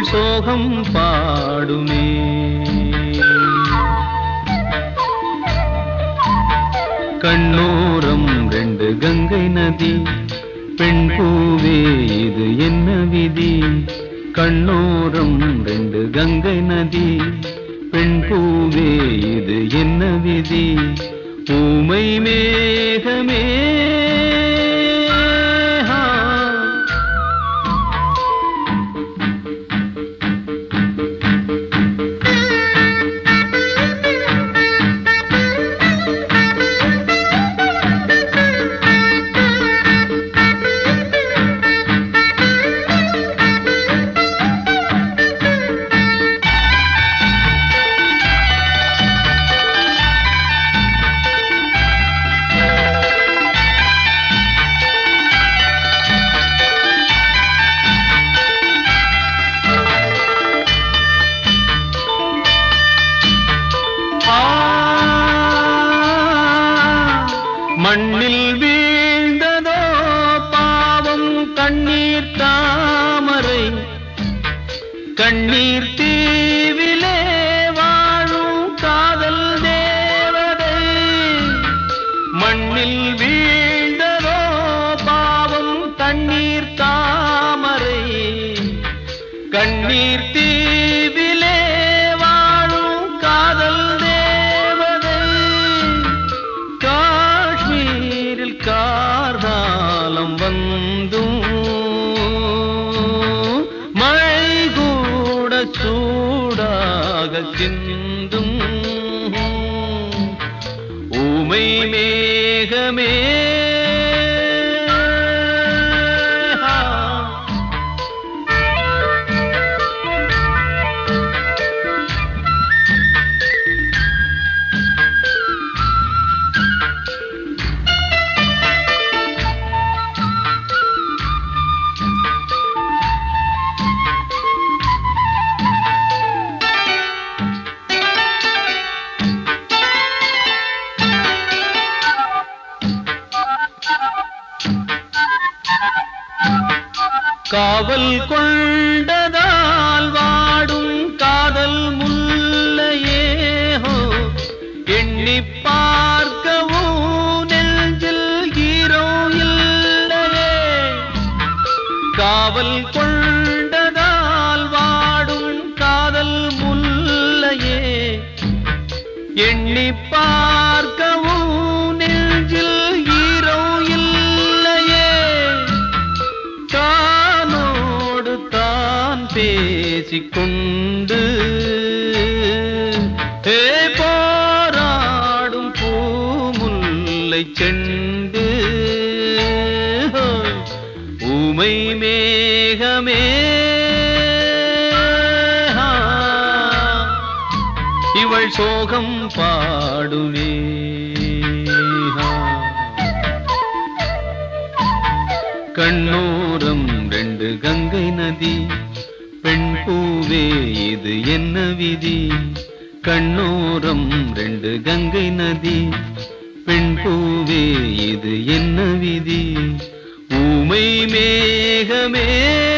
இவள் சோகம் பாடுமே கண்ணோரம் ரெண்டு கங்கை நதி பெண் பூவே இது என்ன விதி கண்ணோரம் ரெண்டு கங்கை நதி பெண் பூவே இது என்ன விதி ஊமை மேகமே ஆ. ஆ, மண்ணில் வீழ்ந்ததோ பாவம் கண்ணீர் தாமரை கண்ணீர் தீவிலே வாழும் காதல் தேவதை மண்ணில் வீழ்ந்ததோ பாவம் கண்ணீர் தாமரை கண்ணீர் தீவிலே வாழும் காதல் தேவதை காஷ்மீரில் கார்காலம் வந்தும் மழை கூட சூடாக சிந்தும் ஊமை மேகமே காவல் கொண்டதால் வாடும் காதல் முல்லையே ஹோ எண்ணி பார்க்கவும் நெஞ்சில் ஹீரோ இல்லையே காவல் கொண்டதால் வாடும் காதல் முல்லையே எண்ணி பார்க்கவும் நெஞ்சில் ஹீரோ இல்லையே தானோடு தான் பேசிக்கொண்டு ஏ போராடும் பூமுல்லை செண்டு ஊமை மேகமே இவள் சோகம் பாடுவே கண்ணோரம் ரெண்டு கங்கை நதி பெண் பூவே இது என்ன விதி கண்ணோரம் ரெண்டு கங்கை நதி பெண் பூவே இது என்ன விதி ஊமை மேகமே